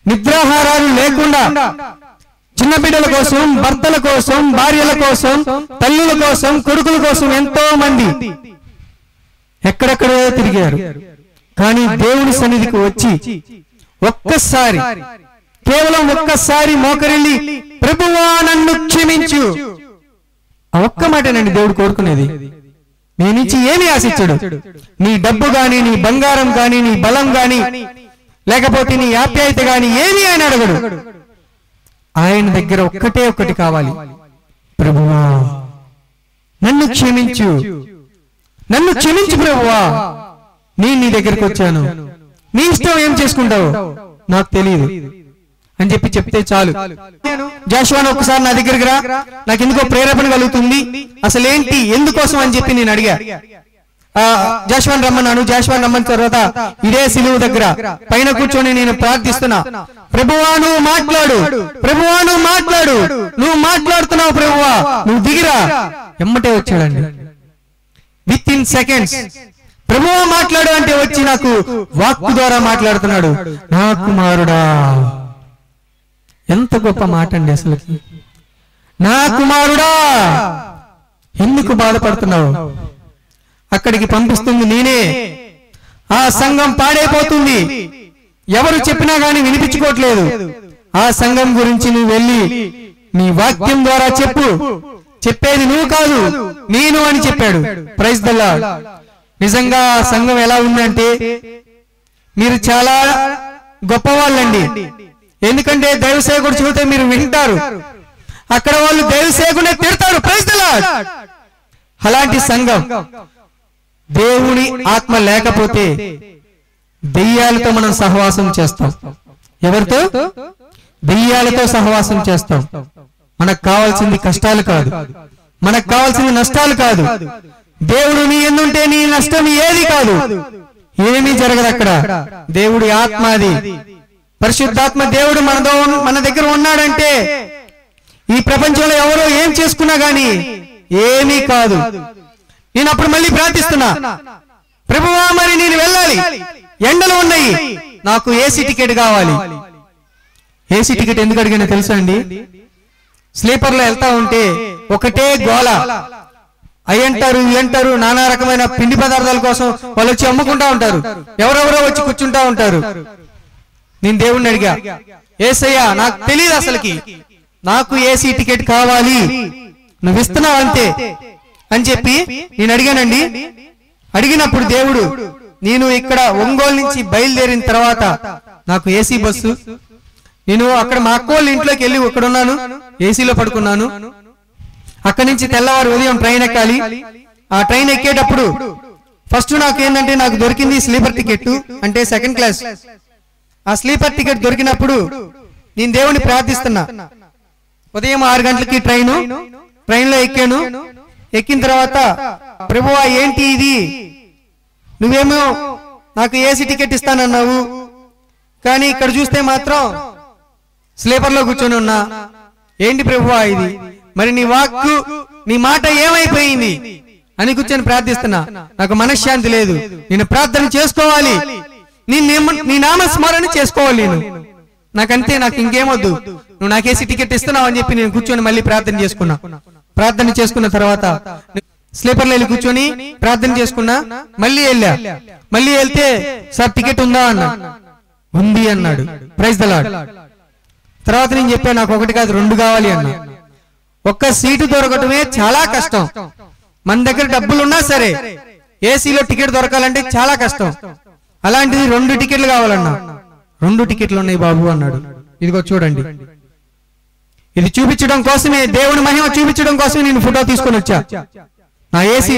నిద్రాహారాలు లేకుండా చిన్న బిడ్డల కోసం భర్తల కోసం భార్యల కోసం తల్లుల కోసం కొడుకుల కోసం ఎంతో మంది ఎక్కడెక్కడో తిరిగారు కానీ దేవుని సన్నిధికి వచ్చి ఒక్కసారి కేవలం ఒక్కసారి మోకరిల్లి ప్రభువా నన్ను క్షమించు ఆ ఒక్క మాటేనండి దేవుడు కోరుకునేది నీ నుంచి ఏమి ఆశించడు నీ డబ్బు గాని నీ బంగారం గాని నీ బలం గాని లేకపోతే నీ ఆప్యాయత గాని ఏమి ఆయన అడగడు ఆయన దగ్గర ఒక్కటే ఒక్కటి కావాలి ప్రభువా నన్ను క్షమించు నన్ను క్షమించు ప్రభువా నేను నీ దగ్గరికి వచ్చాను నీ ఇష్టం ఏం చేసుకుంటావు నాకు తెలియదు అని చెప్పి చెప్తే చాలు జాషువాను ఒకసారి నా దగ్గరికి రా నాకు ఎందుకో ప్రేరేపణ కలుగుతుంది అసలు ఏంటి ఎందుకోసం అని చెప్పి నేను అడిగా ఆ జాషువాన్ రమ్మన్నాను జాషువాన్ రమ్మన్న తర్వాత ఇదే సిలువు దగ్గర పైన కూర్చొని నేను ప్రార్థిస్తున్నా ప్రభువా నువ్వు మాట్లాడు ప్రభువా నువ్వు మాట్లాడు నువ్వు మాట్లాడుతున్నావు ప్రభువా నువ్వు దిగిరా ఎమ్మటే వచ్చాడండి విత్ ఇన్ సెకండ్స్ ప్రభువా మాట్లాడు అంటే వచ్చి నాకు వాక్కు ద్వారా మాట్లాడుతున్నాడు నా కుమారుడా ఎంత గొప్ప మాట అండి అసలుకి నా కుమారుడా ఎందుకు బాధపడుతున్నావు అక్కడికి పంపిస్తుంది నేనే ఆ సంఘం పాడైపోతుంది ఎవరు చెప్పినా గాని వినిపించుకోవట్లేదు ఆ సంఘం గురించి నువ్వు వెళ్ళి నీ వాక్యం ద్వారా చెప్పు చెప్పేది నువ్వు కాదు నేను అని చెప్పాడు ప్రైజ్ దల్లా నిజంగా ఆ సంఘం ఎలా ఉందంటే మీరు చాలా గొప్పవాళ్ళండి ఎందుకంటే దైవసేవకుడు చెబితే మీరు వింటారు అక్కడ వాళ్ళు దైవసేవకునే తిడతారు ప్రైజ్ ద లార్డ్. అలాంటి సంఘం దేవుని ఆత్మ లేకపోతే దెయ్యాలతో మనం సహవాసం చేస్తాం ఎవరితో దెయ్యాలతో సహవాసం చేస్తాం మనకు కావాల్సింది కష్టాలు కాదు మనకు కావాల్సింది నష్టాలు కాదు దేవుడు నీ ఎందుంటే నీ నష్టం ఏది కాదు ఏమీ జరగదు అక్కడ దేవుడి ఆత్మ అది పరిశుద్ధాత్మ దేవుడు మనతో ఉన్న- మన దగ్గర ఉన్నాడంటే ఈ ప్రపంచంలో ఎవరో ఏం చేసుకున్నా గాని ఏమీ కాదు నేను అప్పుడు మళ్ళీ ప్రార్థిస్తున్నా ప్రభువా మరి నేను వెళ్ళాలి ఎండలు ఉన్నాయి నాకు ఏసీ టికెట్ కావాలి ఏసీ టికెట్ ఎందుకు అడిగానో తెలుసా అండి స్లీపర్ లో వెళ్తా ఉంటే ఒకటే గోల అవి అంటారు ఇవి అంటారు నానా రకమైన పిండి పదార్థాల కోసం వాళ్ళు వచ్చి అమ్ముకుంటా ఉంటారు ఎవరెవరో వచ్చి కూర్చుంటా ఉంటారు నేను దేవుణ్ణి అడిగా ఏసయ్యా నాకు తెలియదు అసలుకి నాకు ఏసీ టికెట్ కావాలి నువ్వు ఇస్తున్నావు అంతే అని చెప్పి నేను అడిగానండి అడిగినప్పుడు దేవుడు నేను ఇక్కడ ఒంగోలు నుంచి బయలుదేరిన తర్వాత నాకు ఏసీ బస్సు నేను అక్కడ మా అక్క వాళ్ళ ఇంట్లోకి వెళ్ళి ఇక్కడ ఉన్నాను ఏసీలో పడుకున్నాను అక్కడి నుంచి తెల్లవారు ఉదయం ట్రైన్ ఎక్కాలి ఆ ట్రైన్ ఎక్కేటప్పుడు ఫస్ట్ నాకు ఏంటంటే నాకు దొరికింది స్లీపర్ టికెట్ అంటే సెకండ్ క్లాస్ ఆ స్లీపర్ టికెట్ దొరికినప్పుడు నేను దేవుని ప్రార్థిస్తున్నా ఉదయం ఆరు గంటలకి ట్రైన్ ట్రైన్ లో ఎక్కాను ఎక్కిన తర్వాత ప్రభువా ఏంటి ఇది నువ్వేమో నాకు ఏసీ టికెట్ ఇస్తానన్నావు కానీ ఇక్కడ చూస్తే మాత్రం స్లీపర్ లో కూర్చొని ఉన్నా ఏంటి ప్రభువా ఇది మరి నీ వాక్కు నీ మాట ఏమైపోయింది అని కూర్చొని ప్రార్థిస్తున్నా నాకు మనశ్శాంతి లేదు నేను ప్రార్థన చేసుకోవాలి నీ నేమ- నీ నామస్మరణ చేసుకోవాలి నేను నాకంతే నాకు ఇంకేమొద్దు నువ్వు నాకేసి టికెట్ ఇస్తున్నావు అని చెప్పి నేను కూర్చొని మళ్ళీ ప్రార్థన చేసుకున్నా ప్రార్థన చేసుకున్న తర్వాత స్లీపర్ లో వెళ్ళి కూర్చొని ప్రార్థన చేసుకున్నా మళ్ళీ వెళ్ళా మళ్ళీ వెళ్తే సార్ టికెట్ ఉందా అన్నా ఉంది అన్నాడు ప్రైజ్ ద లార్డ్ తర్వాత నేను చెప్పాను నాకు ఒకటి కాదు రెండు కావాలి అన్నా ఒక్క సీటు దొరకటమే చాలా కష్టం మన దగ్గర డబ్బులు ఉన్నా సరే ఏసీలో టికెట్ దొరకాలంటే చాలా కష్టం అలాంటిది రెండు టికెట్లు కావాలన్నా రెండు టికెట్లు ఉన్నాయి బాబు అన్నాడు ఇదిగో చూడండి ఇది చూపించడం కోసమే దేవుని మహిమ చూపించడం కోసమే నేను ఫోటో తీసుకొని వచ్చా నా ఏసీ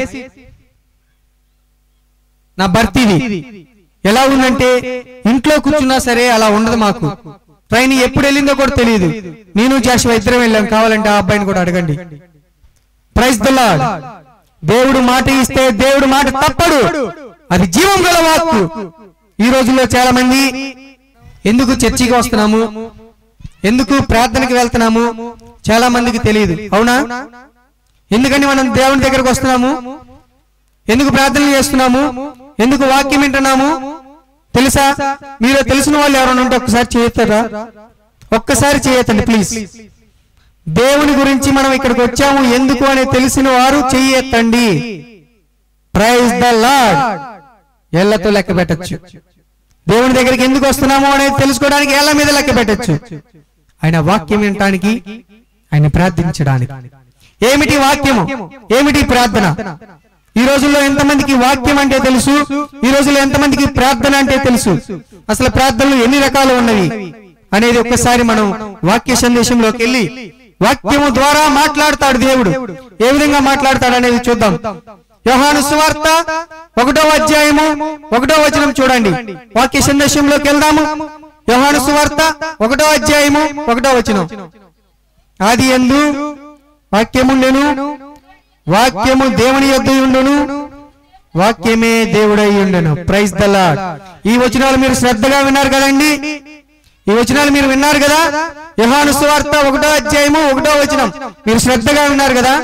నా బర్త్ ఇది ఎలా ఉందంటే ఇంట్లో కూర్చున్నా సరే అలా ఉండదు మాకు ట్రైన్ ఎప్పుడు వెళ్ళిందో కూడా తెలియదు నేను జాషువా ఇద్దరం వెళ్ళాం కావాలంటే ఆ అబ్బాయిని కూడా అడగండి ప్రైజ్ ద లార్డ్ దేవుడు మాట ఇస్తే దేవుడు మాట తప్పడు అది జీవం గల వాక్కు ఈ రోజుల్లో చాలా మంది ఎందుకు చర్చికి వస్తున్నాము ఎందుకు ప్రార్థనకి వెళ్తున్నాము చాలా మందికి తెలియదు అవునా ఎందుకని మనం దేవుని దగ్గరకు వస్తున్నాము ఎందుకు ప్రార్థనలు చేస్తున్నాము ఎందుకు వాక్యం వింటున్నాము తెలుసా మీరు తెలిసిన వాళ్ళు ఎవరైనా ఉంటే ఒక్కసారి చేయొస్తారా ఒక్కసారి చేయొద్దండి ప్లీజ్ దేవుని గురించి మనం ఇక్కడికి వచ్చాము ఎందుకు అని తెలిసిన వారు చెయ్యెత్తండి ప్రైజ్ ద లార్డ్ ఎల్లతో లెక్క పెట్టచ్చు దేవుని దగ్గరికి ఎందుకు వస్తున్నాము అనేది తెలుసుకోవడానికి ఏళ్ల మీద లెక్క పెట్టచ్చు ఆయన వాక్యం వినటానికి ఆయన ప్రార్థించడానికి ఏమిటి వాక్యము ఏమిటి ప్రార్థన ఈ రోజుల్లో ఎంతమందికి వాక్యం అంటే తెలుసు ఈ రోజుల్లో ఎంతమందికి ప్రార్థన అంటే తెలుసు అసలు ప్రార్థనలు ఎన్ని రకాలు ఉన్నవి అనేది ఒక్కసారి మనం వాక్య సందేశంలోకి వెళ్ళి వాక్యము ద్వారా మాట్లాడతాడు దేవుడు ఏ విధంగా మాట్లాడతాడు అనేది చూద్దాం యోహాను సువార్త ఒకటో అధ్యాయము ఒకటో వచనం చూడండి వాక్య సందేశంలోకి వెళ్దాము యోహాను సువార్త ఒకటో అధ్యాయము ఒకటో వచనం ఆది ఎందు వాక్యముండెను వాక్యము దేవుని యొద్ద ఉండును వాక్యమే దేవుడై ఉండెను ప్రైజ్ ద లార్డ్ ఈ వచనాలు మీరు శ్రద్ధగా విన్నారు కదండి ఈ వచనాలు మీరు విన్నారు కదా యోహాను సువార్త ఒకటో అధ్యాయము ఒకటో వచనం మీరు శ్రద్ధగా విన్నారు కదా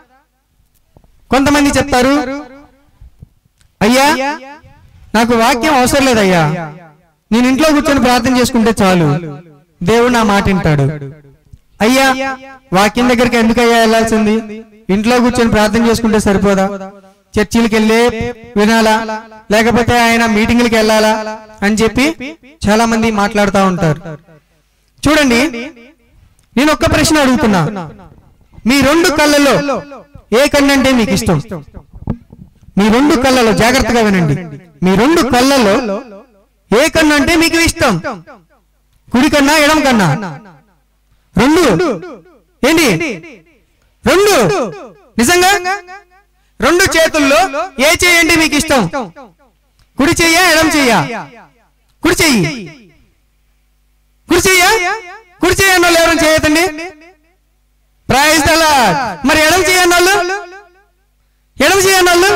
కొంతమంది చెప్తారు అయ్యా నాకు వాక్యం అవసరం లేదయ్యా నేను ఇంట్లో కూర్చొని ప్రార్థన చేసుకుంటే చాలు దేవుడు నా మాట వింటాడు అయ్యా వాక్యం దగ్గరికి ఎందుకు అయ్యా వెళ్ళాల్సింది ఇంట్లో కూర్చొని ప్రార్థన చేసుకుంటే సరిపోదా చర్చిలకు వెళ్ళే వినాలా లేకపోతే ఆయన మీటింగ్లకు వెళ్ళాలా అని చెప్పి చాలా మంది మాట్లాడుతూ ఉంటారు చూడండి నేను ఒక్క ప్రశ్న అడుగుతున్నా మీ రెండు కళ్ళలో ఏ కన్ను అంటే మీకు ఇష్టం మీ రెండు కళ్ళలో జాగ్రత్తగా వినండి మీ రెండు కళ్ళలో ఏ కన్ను అంటే మీకు ఇష్టం కుడి కన్నా ఎడం కన్నా రెండు ఏంటి రెండు నిజంగా రెండు చేతుల్లో ఏ చేయండి మీకు ఇష్టం కుడి చెయ్య ఎడం చెయ్య కుడి చెయ్యి కుడి చెయ్య కుడి చేయన్న వాళ్ళు ఎవరైనా చేయతండి ప్రైజ్ ద లార్డ్. మరి ఎడం చేయన్న వాళ్ళు ఎడం చేయన్న వాళ్ళు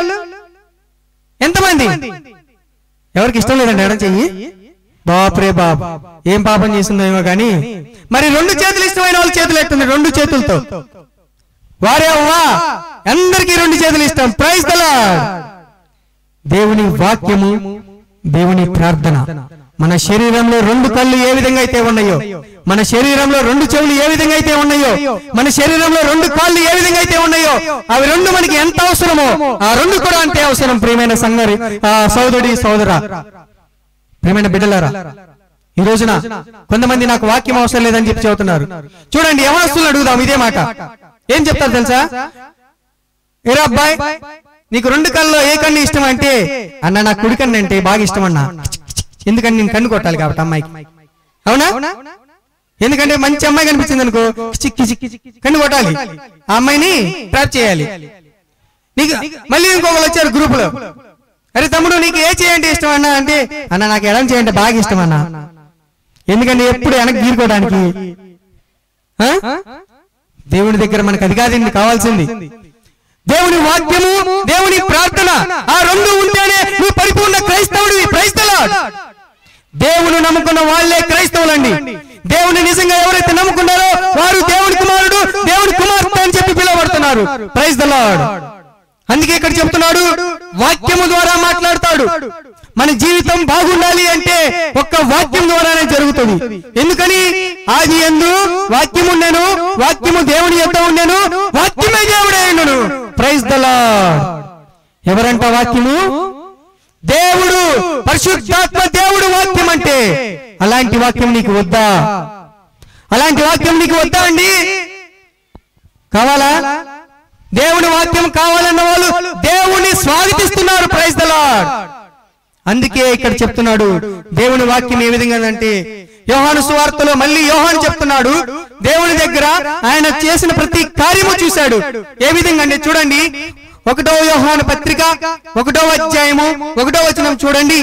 ఎంతమంది ఎవరికి ఇష్టం లేదండి ఎడం చెయ్యి బాప్రే బాబ్ ఏం పాపం చేసిందో ఏమో కానీ మరి రెండు చేతులు ఇష్టమైన వాళ్ళ చేతులు ఎట్టుంది రెండు చేతులతో వారే అవ్వా అందరికీ రెండు చేతులు ఇష్టం ప్రైజ్ ద లార్డ్. దేవుని వాక్యము దేవుని ప్రార్థన మన శరీరంలో రెండు కళ్ళు ఏ విధంగా అయితే ఉన్నాయో మన శరీరంలో రెండు చెవులు ఏ విధంగా అయితే ఉన్నాయో మన శరీరంలో రెండు కాళ్ళు ఏ విధంగా అయితే ఉన్నాయో అవి రెండు మనకి ఎంత అవసరమో ఆ రెండు కూడా అంతే అవసరం ప్రియమైన సంగరి ఆ సోదరుడి సోదరా ప్రియమైన బిడ్డలారా ఈ రోజున కొంతమంది నాకు వాక్యం అవసరం లేదని చెప్పి చెబుతున్నారు చూడండి యవనస్తులను అడుగుదాం ఇదే మాట ఏం చెప్తారు తెలుసా ఏరా అబ్బాయి నీకు రెండు కళ్ళలో ఏ కన్ను ఇష్టం అంటే అన్న నాకు కుడి కన్ను అంటే బాగా ఇష్టం అన్న ఎందుకని నేను కన్ను కొట్టాలి కాబట్టి అమ్మాయికి అవునా ఎందుకంటే మంచి అమ్మాయి కనిపించింది అనుకో చిక్కి చిక్కి కన్ను కొట్టాలి ఆ అమ్మాయిని ట్రాప్ చేయాలి నీకు మళ్ళీ ఇంకొకరు వచ్చారు గ్రూప్ లో అరే తమ్ముడు నీకు ఏ చేయండి ఇష్టం అన్న అంటే అన్న నాకు ఎడం చేయండి బాగా ఇష్టం అన్న ఎందుకంటే ఎప్పుడు వెనక్కి గీరుకోవడానికి ఆ? దేవుని దగ్గర మనకు అది కాదండి కావాల్సింది దేవుని వాక్యము దేవుని ప్రార్థన ఆ రెండు ఉంటేనే నువ్వు పరిపూర్ణ క్రైస్తవుడివి క్రైస్తలాడ్ దేవుని నమ్ముకున్న వాళ్ళే క్రైస్తవులండి దేవుని నిజంగా ఎవరైతే నమ్ముకున్నారో వారు దేవుని కుమారుడు దేవుని కుమార్తె అని చెప్పి పిలువబడుతున్నారు ప్రైజ్ ద లార్డ్ అందుకే ఇక్కడ చెప్తున్నాడు వాక్యము ద్వారా మాట్లాడతాడు మన జీవితం బాగుండాలి అంటే ఒక్క వాక్యం ద్వారానే జరుగుతుంది ఎందుకని ఆది ఎందు వాక్యం ఉండెను వాక్యము దేవుని యొక్క ఉండెను వాక్యమే దేవుడే ఉండను ప్రైజ్ ద లార్డ్ ఎవరంట వాక్యము దేవుడు పరిశుద్ధాత్మ దేవుడు వాక్యం అంటే అలాంటి వాక్యం నీకు వద్దా అలాంటి వాక్యం నీకు వద్దా అండి కావాలా దేవుని వాక్యం కావాలన్న వాళ్ళు దేవుని స్వాగతిస్తున్నారు ప్రైజ్ ద లార్డ్ అందుకే ఇక్కడ చెప్తున్నాడు దేవుని వాక్యం ఏ విధంగా అంటే యోహాను సువార్తలో మళ్ళీ యోహాను చెప్తున్నాడు దేవుని దగ్గర ఆయన చేసిన ప్రతి కార్యము చూశాడు ఏ విధంగా అంటే చూడండి ఒకటో యోహాను పత్రిక ఒకటో అధ్యాయము ఒకటో వచనం చూడండి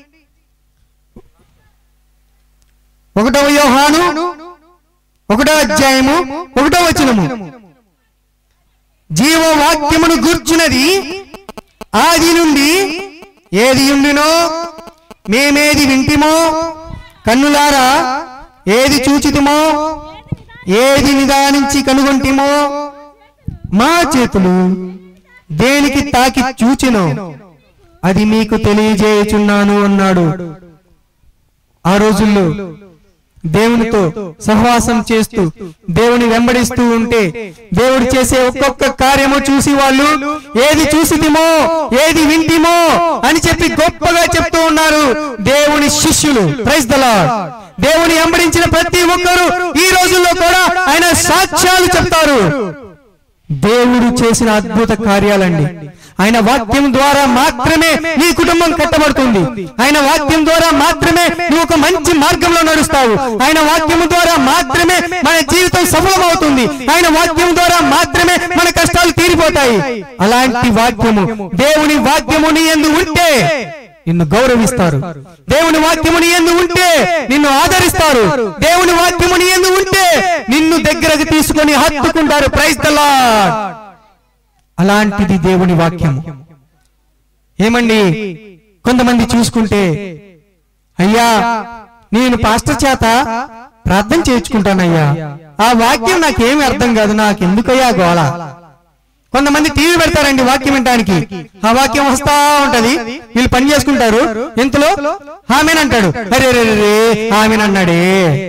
ఒకటో యోహాను ఒకటో అధ్యాయము ఒకటో వచనము జీవవాక్యమును గూర్చున్నది ఆది నుండి ఏది ఉండినో మేమేది వింటిమో కన్నులారా ఏది చూచితిమో ఏది నిదానించి కనుగొంటిమో మా చేతులు దేనికి తాకి చూచినో అది మీకు తెలియజేయుచున్నాను అన్నాడు ఆ రోజుల్లో దేవునితో సహవాసం చేస్తూ దేవుని వెంబడిస్తూ ఉంటే దేవుడు చేసే ఒక్కొక్క కార్యము చూసి వాళ్ళు ఏది చూసిదిమో ఏది వింటిమో అని చెప్పి గొప్పగా చెప్తూ ఉన్నారు దేవుని శిష్యులు ప్రైజ్ ద లార్డ్ దేవుని వెంబడించిన ప్రతి ఒక్కరు ఈ రోజుల్లో కూడా ఆయన సాక్ష్యాలు చెప్తారు దేవుడు చేసిన అద్భుత కార్యాలండి ఆయన వాక్యం ద్వారా మాత్రమే నీ కుటుంబం కట్టబడుతుంది ఆయన వాక్యం ద్వారా మాత్రమే నువ్వు ఒక మంచి మార్గంలో నడుస్తావు ఆయన వాక్యం ద్వారా మాత్రమే మన జీవితం సఫలమవుతుంది ఆయన వాక్యం ద్వారా మాత్రమే మన కష్టాలు తీరిపోతాయి అలాంటి వాక్యము దేవుని వాక్యము నీ ఎందు ఉంటే నిన్ను గౌరవిస్తారు దేవుని వాక్యము నీ ఎందు ఉంటే నిన్ను ఆదరిస్తారు దేవుని వాక్యము నీ ఎందు ఉంటే నిన్ను దగ్గరకు తీసుకొని హత్తుకుంటారు ప్రైజ్ ద లార్డ్ అలాంటిది దేవుని వాక్యము ఏమండి కొంతమంది చూసుకుంటే అయ్యా నేను పాస్టర్ చేత ప్రార్థన చేయించుకుంటానయ్యా ఆ వాక్యం నాకేమి అర్థం కాదు నాకు ఎందుకయ్యా గోళ కొంతమంది టీవీ పెడతారండి వాక్యం వినడానికి ఆ వాక్యం వస్తా ఉంటది వీళ్ళు పని చేసుకుంటారు ఇంతలో ఆమెన్ అంటాడు అరే రే రే ఆమెన్ అన్నాడే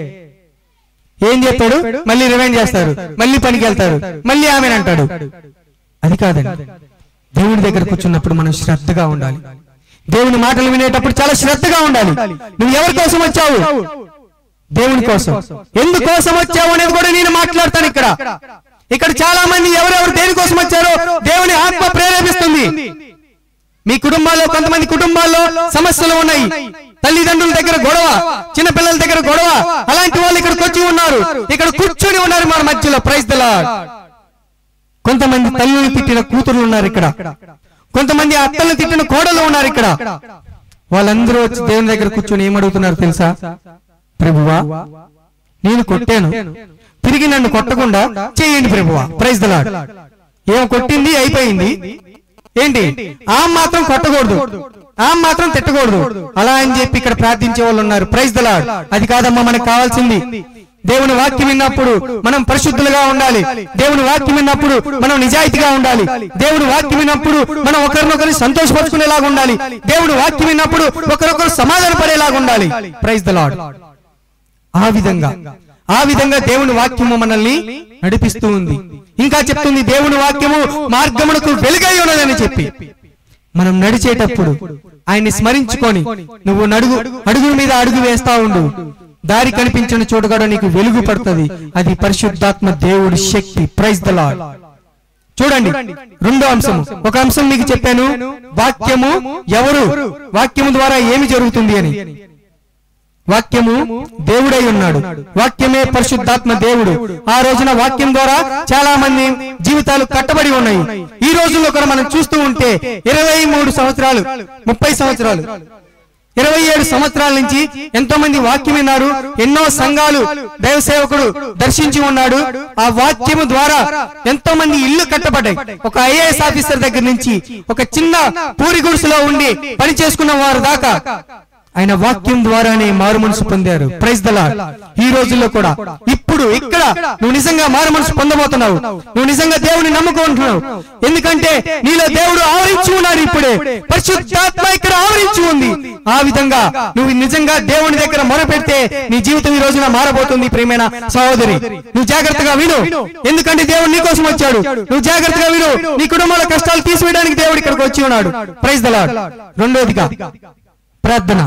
ఏం చెప్పాడు మళ్ళీ రివైండ్ చేస్తారు మళ్ళీ పనికి వెళ్తారు మళ్ళీ ఆమెన్ అంటాడు అది కాదండి దేవుని దగ్గర కూర్చున్నప్పుడు మనం శ్రద్ధగా ఉండాలి దేవుని మాటలు వినేటప్పుడు చాలా శ్రద్ధగా ఉండాలి నువ్వు ఎవరి కోసం వచ్చావు దేవుని కోసం ఎందుకోసం వచ్చావు అనేది కూడా నేను మాట్లాడతాను ఇక్కడ ఇక్కడ చాలా మంది ఎవరెవరు దేనికోసం వచ్చారో దేవుని ఆత్మ ప్రేరేపిస్తుంది మీ కుటుంబాల్లో కొంతమంది కుటుంబాల్లో సమస్యలు ఉన్నాయి తల్లిదండ్రుల దగ్గర గొడవ చిన్న పిల్లల దగ్గర గొడవ అలాంటి వాళ్ళు ఇక్కడికి వచ్చి ఉన్నారు ఇక్కడ కూర్చొని ఉన్నారు మన మధ్యలో ప్రైజ్ ద లార్డ్ కొంతమంది తల్లిని తిట్టిన కూతురు ఉన్నారు ఇక్కడ కొంతమంది అత్తలు తిట్టిన కోడలు ఉన్నారు ఇక్కడ వాళ్ళందరూ వచ్చి దేవుని దగ్గర కూర్చొని ఏమడుగుతున్నారు తెలుసా ప్రభువా నేను కొట్టాను తిరిగి నన్ను కొట్టకుండా చేయండి ప్రభువా ప్రైజ్ దలాడ్ ఏం కొట్టింది అయిపోయింది ఏంటి ఆ మాత్రం కొట్టకూడదు ఆ మాత్రం తిట్టకూడదు అలా అని చెప్పి ఇక్కడ ప్రార్థించే వాళ్ళు ఉన్నారు ప్రైజ్ దలాడ్ అది కాదమ్మా మనకు కావాల్సింది దేవుని వాక్యం విన్నప్పుడు మనం పరిశుద్ధులుగా ఉండాలి దేవుని వాక్యం విన్నప్పుడు మనం నిజాయితీగా ఉండాలి దేవుని వాక్యం విన్నప్పుడు మనం ఒకరినొకరిని సంతోషపరుచుకునేలాగా ఉండాలి దేవుని వాక్యం విన్నప్పుడు ఒకరొకరు సమాధాన పడేలాగా ఉండాలి ప్రైజ్ ద లాడ్ ఆ విధంగా ఆ విధంగా దేవుని వాక్యము మనల్ని నడిపిస్తూ ఉంది ఇంకా చెప్తుంది దేవుని వాక్యము మార్గమునకు వెలుగై ఉన్నదని చెప్పి మనం నడిచేటప్పుడు ఆయన్ని స్మరించుకొని నువ్వు నడుగు అడుగు మీద అడుగు వేస్తా ఉండు దారి కనిపించిన చోటు కూడా నీకు వెలుగు పడుతుంది అది పరిశుద్ధాత్మ దేవుడి శక్తి ప్రైజ్ ద లాడ్ చూడండి రెండో అంశము ఒక అంశం మీకు చెప్పాను వాక్యము ఎవరు వాక్యము ద్వారా ఏమి జరుగుతుంది అని వాక్యము దేవుడై ఉన్నాడు వాక్యమే పరిశుద్ధాత్మ దేవుడు ఆ రోజున వాక్యం ద్వారా చాలా మంది జీవితాలు కట్టబడి ఉన్నాయి ఈ రోజుల్లో కూడా మనం చూస్తూ ఉంటే ఇరవై మూడు సంవత్సరాలు ముప్పై సంవత్సరాలు ఇరవై ఏడు సంవత్సరాల నుంచి ఎంతో మంది వాక్యం విన్నారు ఎన్నో సంఘాలు దైవ సేవకుడు దర్శించి ఉన్నాడు ఆ వాక్యము ద్వారా ఎంతో మంది ఇల్లు కట్టబడ్డాయి ఒక ఐఏఎస్ ఆఫీసర్ దగ్గర నుంచి ఒక చిన్న పూరి గుడిసెలో ఉండి పని చేసుకున్న వారు దాకా ఆయన వాక్యం ద్వారానే మారు మనసు పొందారు ప్రైజ్ దలా ఈ రోజుల్లో కూడా ఇప్పుడు ఇక్కడ నువ్వు నిజంగా మారు మనసు పొందబోతున్నావు నువ్వు నిజంగా దేవుని నమ్ముకుంటున్నావు ఎందుకంటే నీలో దేవుడు ఆవరించి ఉన్నాడు ఇప్పుడే పరిశుద్ధాత్మ ఇక్కడ ఆవరించి ఉంది ఆ విధంగా నువ్వు నిజంగా దేవుని దగ్గర మొరపెడితే నీ జీవితం ఈ రోజున మారబోతుంది ప్రియమైన సహోదరి నువ్వు జాగ్రత్తగా విను ఎందుకంటే దేవుడు నీ కోసం వచ్చాడు నువ్వు జాగ్రత్తగా విను నీ కుటుంబాల కష్టాలు తీసివేయడానికి దేవుడు ఇక్కడికి వచ్చి ఉన్నాడు ప్రైజ్ దలాడ్ రెండోదిగా ప్రార్థన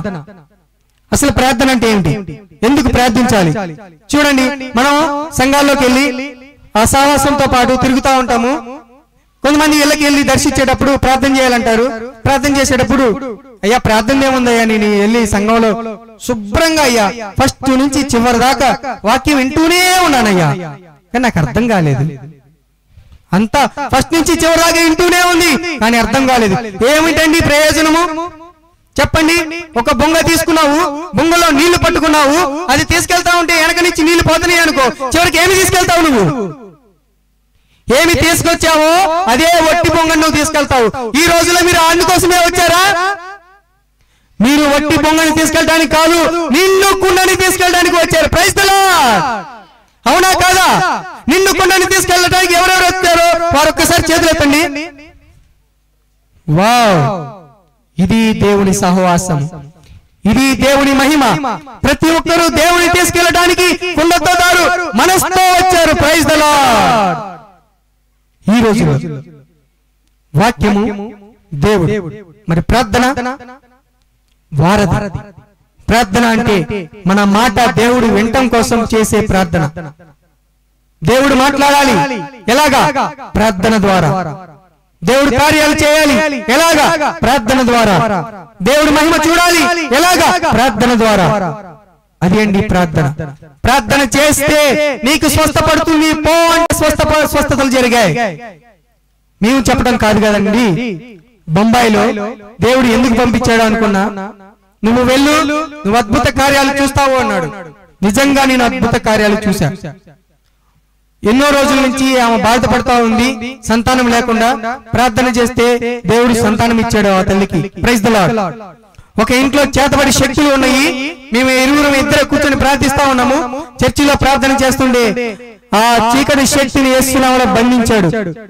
అసలు ప్రార్థన అంటే ఏమిటి ఎందుకు ప్రార్థించాలి చూడండి మనం సంఘాల్లోకి వెళ్ళి ఆ సహవాసంతో పాటు తిరుగుతా ఉంటాము కొంతమంది ఇళ్ళకి వెళ్ళి దర్శించేటప్పుడు ప్రార్థన చేయాలంటారు ప్రార్థన చేసేటప్పుడు అయ్యా ప్రార్థన ఏముందయ్యా నేను వెళ్ళి సంఘంలో శుభ్రంగా అయ్యా ఫస్ట్ నుంచి చివరి దాకా వాక్యం వింటూనే ఉన్నానయ్యా కానీ నాకు అర్థం కాలేదు అంతా ఫస్ట్ నుంచి చివరి దాకా వింటూనే ఉంది కానీ అర్థం కాలేదు ఏమిటండి ప్రయోజనము చెప్పండి ఒక బొంగ తీసుకున్నావు బొంగలో నీళ్లు పట్టుకున్నావు అది తీసుకెళ్తా ఉంటే వెనక నుంచి నీళ్లు పోతున్నాయి అనుకో చివరికి ఏమి తీసుకెళ్తావు నువ్వు ఏమి తీసుకొచ్చావో అదే వట్టి బొంగ నువ్వు తీసుకెళ్తావు ఈ రోజులో మీరు అందుకోసమే వచ్చారా మీరు వట్టి బొంగని తీసుకెళ్ళడానికి కాదు నిన్ను కుండని తీసుకెళ్ళడానికి వచ్చారు ప్రైస్తలా అవునా కాదా నిన్ను కుండని తీసుకెళ్ళడానికి ఎవరెవరు వచ్చారో వారు ఒక్కసారి చేతులు ఎత్తండి వావ్ ఇది దేవుని సహవాసం ఇది దేవుని మహిమ ప్రతి ఒక్కరూ దేవుని తీసుకెళ్ళడానికి కుండతో దారు మనసుతో వచ్చారు ప్రైజ్ ద లార్డ్ ఈ రోజు వాక్యము దేవుడు మరి ప్రార్థన వారధి ప్రార్థన అంటే మన మాట దేవుడు వినటం కోసం చేసే ప్రార్థన దేవుడు మాట్లాడాలి ఎలాగా ప్రార్థన ద్వారా దేవుడు కార్యాలు చేయాలి ఎలాగా ప్రార్థన ద్వారా దేవుడు మహిమ చూడాలి ఎలాగా ప్రార్థన ద్వారా అది అండి ప్రార్థన ప్రార్థన చేస్తే నీకు స్వస్థపడుతుంది పో అంటే స్వస్థ స్వస్థతలు జరిగాయి మేము చెప్పడం కాదు కదండి బొంబాయిలో దేవుడు ఎందుకు పంపించాడు అనుకున్నా నువ్వు వెళ్ళు నువ్వు అద్భుత కార్యాలు చూస్తావు అన్నాడు నిజంగా నేను అద్భుత కార్యాలు చూశా ఎన్నో రోజుల నుంచి ఆమె బాధపడతా ఉంది సంతానం లేకుండా ప్రార్థన చేస్తే దేవుడు సంతానం ఇచ్చాడు ఆ తల్లికి ప్రైజ్ ద లార్డ్ ఒక ఇంట్లో చేతబడి శక్తులు ఉన్నాయి మేము ఇరువురు ఇద్దరు కూర్చొని ప్రార్థిస్తా ఉన్నాము చర్చిలో ప్రార్థన చేస్తుండే ఆ చీకటి శక్తిని వేస్తున్నామని బంధించాడు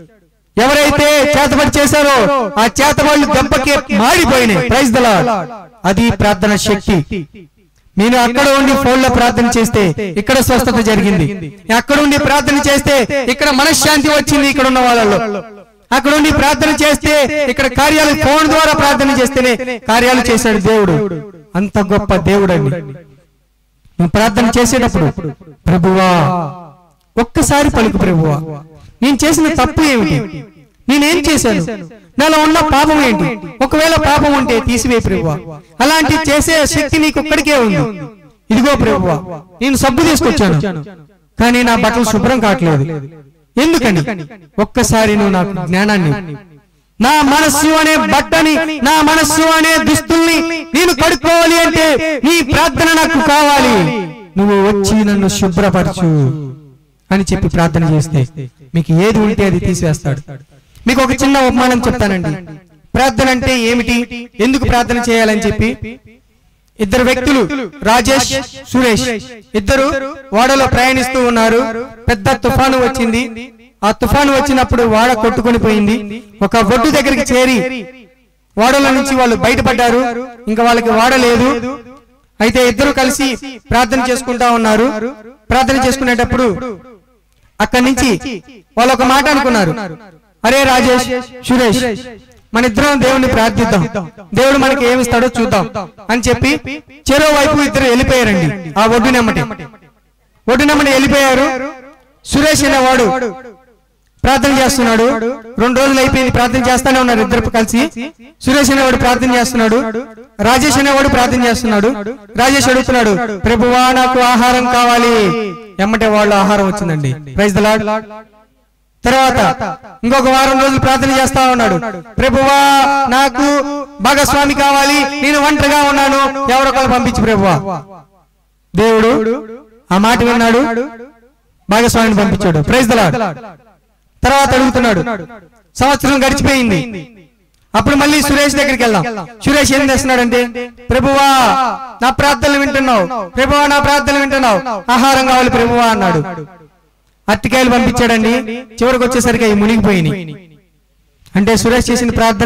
ఎవరైతే చేతబడి చేశారో ఆ చేతబడులు దెబ్బకి మాడిపోయినాయి ప్రైజ్ ద లార్డ్ అది ప్రార్థన శక్తి నేను అక్కడ ఉండి ఫోన్ లో ప్రార్థన చేస్తే ఇక్కడ స్వస్థత జరిగింది అక్కడ ఉండి ప్రార్థన చేస్తే ఇక్కడ మనశ్శాంతి వచ్చింది ఇక్కడ ఉన్న వాళ్ళలో అక్కడ ఉండి ప్రార్థన చేస్తే ఇక్కడ కార్యాలు ఫోన్ ద్వారా ప్రార్థన చేస్తేనే కార్యాలు చేశాడు దేవుడు అంత గొప్ప దేవుడు అండి నువ్వు ప్రార్థన చేసేటప్పుడు ప్రభువా ఒక్కసారి పలుకు ప్రభువా నేను చేసిన తప్పు ఏమిటి నేనేం చేశాను నాలో ఉన్న పాపం ఏంటి ఒకవేళ పాపం ఉంటే తీసివే ప్రభువా అలాంటి చేసే శక్తి నీకు ఒక్కడికే ఉంది ఇదిగో ప్రభువా నేను సబ్బు తీసుకొచ్చాను కానీ నా బట్టలు శుభ్రం కావట్లేదు ఎందుకని ఒక్కసారి నువ్వు నాకు జ్ఞానాన్ని ఇవ్వు. నా మనస్సు అనే బట్టని నా మనస్సు అనే దుస్తుల్ని నేను కడుక్కోవాలి అంటే నీ ప్రార్థన నాకు కావాలి నువ్వు వచ్చి నన్ను శుభ్రపరచు అని చెప్పి ప్రార్థన చేస్తే మీకు ఏది ఉంటే అది తీసివేస్తాడు మీకు ఒక చిన్న ఉపమానం చెప్తానండి ప్రార్థన అంటే ఏమిటి ఎందుకు ప్రార్థన చేయాలని చెప్పి ఇద్దరు వ్యక్తులు రాజేష్ సురేష్ ఇద్దరు ఓడలో ప్రయాణిస్తూ ఉన్నారు పెద్ద తుఫాను వచ్చింది ఆ తుఫాను వచ్చినప్పుడు వాడ కొట్టుకొని పోయింది ఒక ఒడ్డు దగ్గరికి చేరి ఓడల నుంచి వాళ్ళు బయటపడ్డారు ఇంకా వాళ్ళకి వాడ లేదు అయితే ఇద్దరు కలిసి ప్రార్థన చేసుకుంటా ఉన్నారు ప్రార్థన చేసుకునేటప్పుడు అక్కడి నుంచి వాళ్ళు ఒక మాట అనుకున్నారు అరే రాజేష్ సురేష్ మన ఇద్దరం దేవుణ్ణి ప్రార్థిద్దాం దేవుడు మనకి ఏమి ఇస్తాడో చూద్దాం అని చెప్పి చెరో వైపు ఇద్దరు వెళ్ళిపోయారండి ఆ ఒడ్డునెమ్మటి ఒడ్డునెమ్మటి వెళ్ళిపోయారు సురేష్ అనేవాడు ప్రార్థన చేస్తున్నాడు రెండు రోజులు అయిపోయింది ప్రార్థన చేస్తానే ఉన్నారు ఇద్దరు కలిసి సురేష్ అనేవాడు ప్రార్థన చేస్తున్నాడు రాజేష్ అనేవాడు ప్రార్థన చేస్తున్నాడు రాజేష్ అడుగుతున్నాడు ప్రభువా నాకు ఆహారం కావాలి ఎమ్మటే వాళ్ళు ఆహారం వచ్చిందండి ప్రైజ్ ద లార్డ్ తర్వాత ఇంకొక వారం రోజులు ప్రార్థన చేస్తా ఉన్నాడు ప్రభువా నాకు భాగస్వామి కావాలి నేను ఒంటరిగా ఉన్నాను ఎవరొకరు పంపించి ప్రభువా దేవుడు ఆ మాట విన్నాడు భాగస్వామిని పంపించాడు ప్రైజ్ ద లార్డ్ తర్వాత అడుగుతున్నాడు సంవత్సరం గడిచిపోయింది అప్పుడు మళ్ళీ సురేష్ దగ్గరికి వెళ్దాం సురేష్ ఏం చేస్తున్నాడంటే ప్రభువా నా ప్రార్థనలు వింటున్నావు ప్రభువా నా ప్రార్థనలు వింటున్నావు ఆహారం కావాలి ప్రభువా అన్నాడు అట్టికాయలు పంపించాడండి చివరికి వచ్చేసరికి అవి మునిగిపోయినాయి అంటే సురేష్ చేసిన ప్రార్థన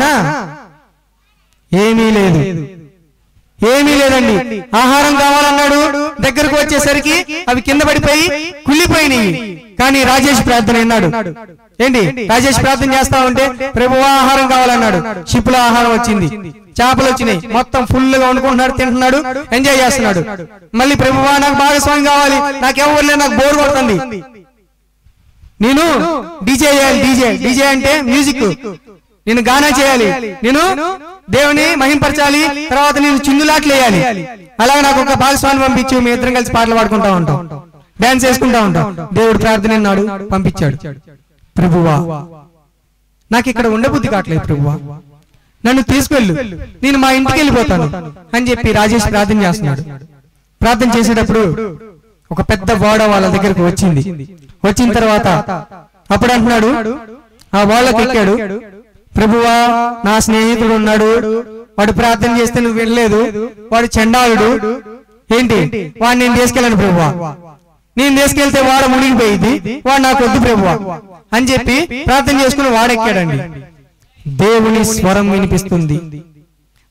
ఏమీ లేదు ఏమీ లేదండి ఆహారం కావాలన్నాడు దగ్గరకు వచ్చేసరికి అవి కింద పడిపోయి కుళ్ళిపోయినాయి కానీ రాజేష్ ప్రార్థన అన్నాడు ఏంటి రాజేష్ ప్రార్థన చేస్తా ఉంటే ప్రభువా ఆహారం కావాలన్నాడు షిప్ లో ఆహారం వచ్చింది చేపలు వచ్చినాయి మొత్తం ఫుల్ గా వండుకుంటున్నాడు తింటున్నాడు ఎంజాయ్ చేస్తున్నాడు మళ్ళీ ప్రభువా నాకు భాగస్వామి కావాలి నాకు ఎవరు లేదు నాకు బోర్ కొడుతుంది నేను డీజే చేయాలి డీజే డీజే అంటే మ్యూజిక్ నేను గానా చేయాలి నేను దేవుని మహింపరచాలి తర్వాత నేను చిందులాట్లు వేయాలి అలాగే నాకు ఒక భాగస్వామి పంపించు మీ ఇద్దరం కలిసి పాటలు పాడుకుంటా ఉంటాం డాన్స్ వేసుకుంటా ఉంటాం దేవుడు ప్రార్థన అన్నాడు పంపించాడు ప్రభువా నాకు ఇక్కడ ఉండబుద్ధి కావట్లేదు ప్రభువా నన్ను తీసుకెళ్ళు నేను మా ఇంటికి వెళ్ళిపోతాను అని చెప్పి రాజేష్ ప్రార్థన చేస్తున్నాడు ప్రార్థన చేసేటప్పుడు ఒక పెద్ద ఓడ వాళ్ళ దగ్గరకు వచ్చింది వచ్చిన తర్వాత అప్పుడు అంటున్నాడు ఆ వాళ్ళకి ఎక్కాడు ప్రభువా నా స్నేహితుడు ఉన్నాడు వాడు ప్రార్థన చేస్తే నువ్వు వెళ్ళలేదు వాడు చండాలుడు ఏంటి వాడిని నేను తీసుకెళ్ళను ప్రభువా నేను తీసుకెళ్తే వాడ మునిగిపోయింది వాడు నాకు వద్దు ప్రభువా అని చెప్పి ప్రార్థన చేసుకుని వాడెక్కాడండి దేవుని స్వరం వినిపిస్తుంది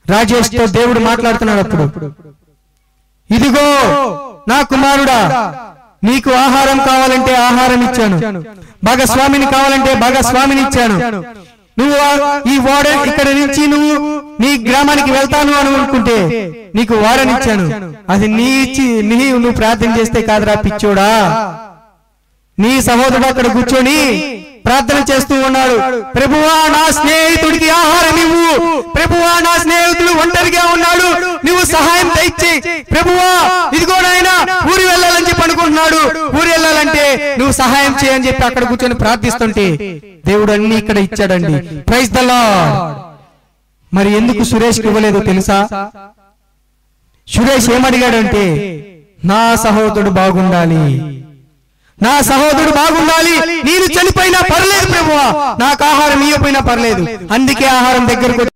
రాజేష్ తో దేవుడు మాట్లాడుతున్నాడు అప్పుడు ఇదిగో నా కుమారుడా నీకు ఆహారం కావాలంటే ఆహారం ఇచ్చాను భాగస్వామిని కావాలంటే భాగస్వామిని ఇచ్చాను నువ్వు ఆ- ఈ ఓడ ఇక్కడ నుంచి నువ్వు నీ గ్రామానికి వెళ్తాను అని అనుకుంటే నీకు వారనిచ్చాను అది నీ ఇచ్చి నీ నువ్వు ప్రార్థన చేస్తే కాదురా పిచ్చోడా నీ సహోదరుడు అక్కడ కూర్చొని ప్రార్థన చేస్తూ ఉన్నాడు ప్రభువా నా స్నేహితుడికి ఆహారం ఇవ్వు ప్రభువా నా స్నేహితుడు ఒంటరిగా ఉన్నాడు నువ్వు సహాయం దయచి ప్రభువా ఇదిగో నాయన ఊరి వెళ్ళాలని చెప్పి అనుకుంటున్నాడు ఊరి వెళ్ళాలంటే నువ్వు సహాయం చేయని చెప్పి అక్కడ కూర్చొని ప్రార్థిస్తుంటే దేవుడు అన్ని ఇక్కడ ఇచ్చాడండి ప్రైజ్ ద లార్డ్ మరి ఎందుకు సురేష్కి ఇవ్వలేదో తెలుసా సురేష్ ఏమడిగాడంటే నా సహోదరుడు బాగుండాలి నా సహోదరుడు బాగుండాలి నేను చనిపోయినా పర్లేదు ప్రభువా నాకు ఆహారం ఇవ్వపోయినా పర్లేదు అందుకే ఆహారం దగ్గరకు వచ్చి